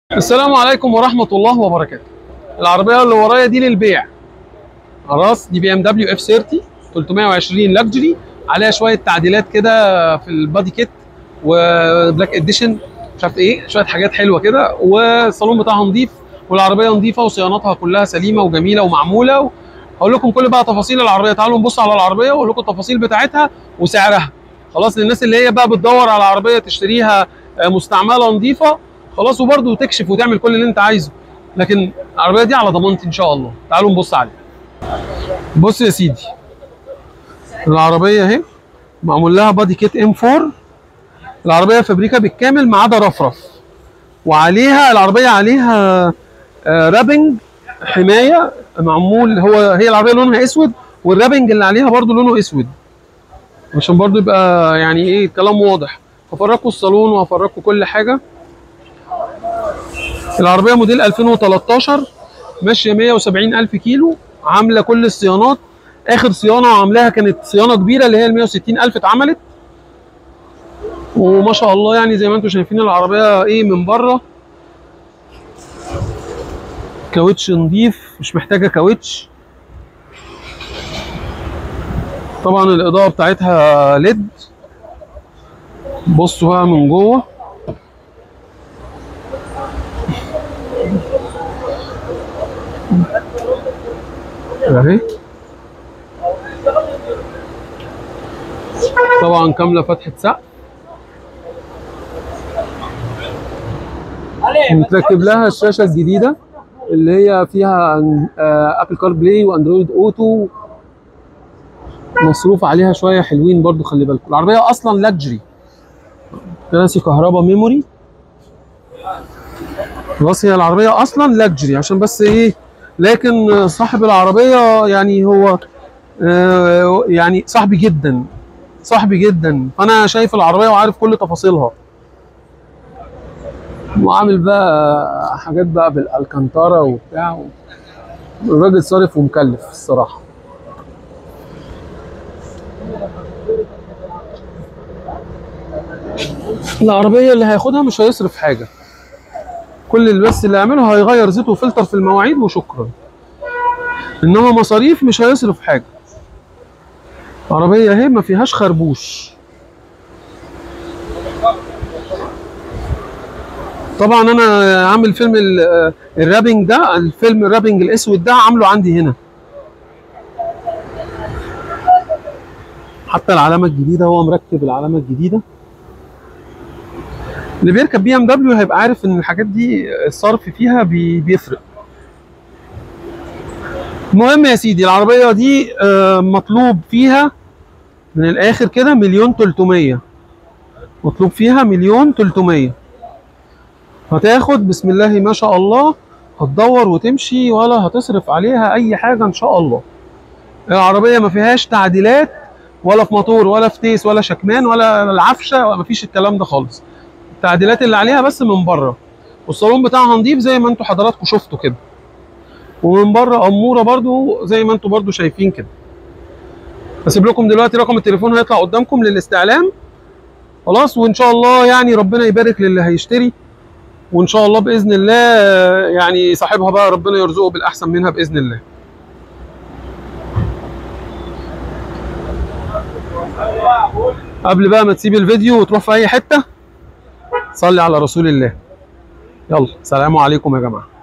السلام عليكم ورحمة الله وبركاته. العربية اللي ورايا دي للبيع. خلاص دي بي ام دبليو اف 30 320 لكجري عليها شوية تعديلات كده في البادي كيت وبلاك اديشن مش عارف ايه شوية حاجات حلوة كده والصالون بتاعها نظيف والعربية نظيفة وصيانتها كلها سليمة وجميلة ومعمولة هقول لكم كل بقى تفاصيل العربية تعالوا نبص على العربية واقول لكم التفاصيل بتاعتها وسعرها. خلاص للناس اللي هي بقى بتدور على عربية تشتريها مستعملة نظيفة خلاص وبرده تكشف وتعمل كل اللي انت عايزه لكن العربيه دي على ضمانتي ان شاء الله تعالوا نبص عليها بص يا سيدي العربيه اهي معمول لها بادي كيت ام 4 العربيه فابريكا بالكامل ما عدا رفرف وعليها العربيه عليها آه رابنج حمايه معمول هو هي العربيه لونها اسود والرابنج اللي عليها برده لونه اسود عشان برده يبقى يعني ايه الكلام واضح هفرجكم الصالون وهفرجكم كل حاجه العربيه موديل 2013 ماشيه 170 الف كيلو عامله كل الصيانات اخر صيانه عاملاها كانت صيانه كبيره اللي هي ال 160 الف اتعملت وما شاء الله يعني زي ما انتم شايفين العربيه ايه من بره كاوتش نظيف مش محتاجه كاوتش طبعا الاضاءه بتاعتها ليد بصوا بقى من جوه اهي طبعا كامله فتحه سقف متركب لها الشاشه الجديده اللي هي فيها ابل كار بلاي واندرويد اوتو مصروف عليها شويه حلوين برضو خلي بالكم العربيه اصلا لاكجري كراسي كهرباء ميموري خلاص هي العربيه اصلا لاكجري عشان بس ايه لكن صاحب العربيه يعني هو آه يعني صاحبي جدا صاحبي جدا فانا شايف العربيه وعارف كل تفاصيلها وعامل بقى حاجات بقى بالالكانتارا وبتاع الراجل صارف ومكلف الصراحه العربيه اللي هياخدها مش هيصرف حاجه كل اللي بس اللي هيعمله هيغير زيت وفلتر في المواعيد وشكرا انما مصاريف مش هيصرف حاجه عربيه اهي ما فيهاش خربوش طبعا انا عامل فيلم الرابنج ده الفيلم الرابنج الاسود ده عامله عندي هنا حتى العلامه الجديده هو مركب العلامه الجديده اللي بيركب بي ام دبليو هيبقى عارف ان الحاجات دي الصرف فيها بي بيفرق المهم يا سيدي العربية دي مطلوب فيها من الاخر كده مليون تلتمية مطلوب فيها مليون تلتمية هتاخد بسم الله ما شاء الله هتدور وتمشي ولا هتصرف عليها اي حاجة ان شاء الله العربية ما فيهاش تعديلات ولا في موتور ولا في تيس ولا شكمان ولا العفشة مفيش الكلام ده خالص التعديلات اللي عليها بس من بره والصالون بتاعها نظيف زي ما انتم حضراتكم شفتوا كده ومن بره اموره برضو زي ما انتم برضو شايفين كده هسيب لكم دلوقتي رقم التليفون هيطلع قدامكم للاستعلام خلاص وان شاء الله يعني ربنا يبارك للي هيشتري وان شاء الله باذن الله يعني صاحبها بقى ربنا يرزقه بالاحسن منها باذن الله قبل بقى ما تسيب الفيديو وتروح في اي حته صلي على رسول الله يلا سلام عليكم يا جماعه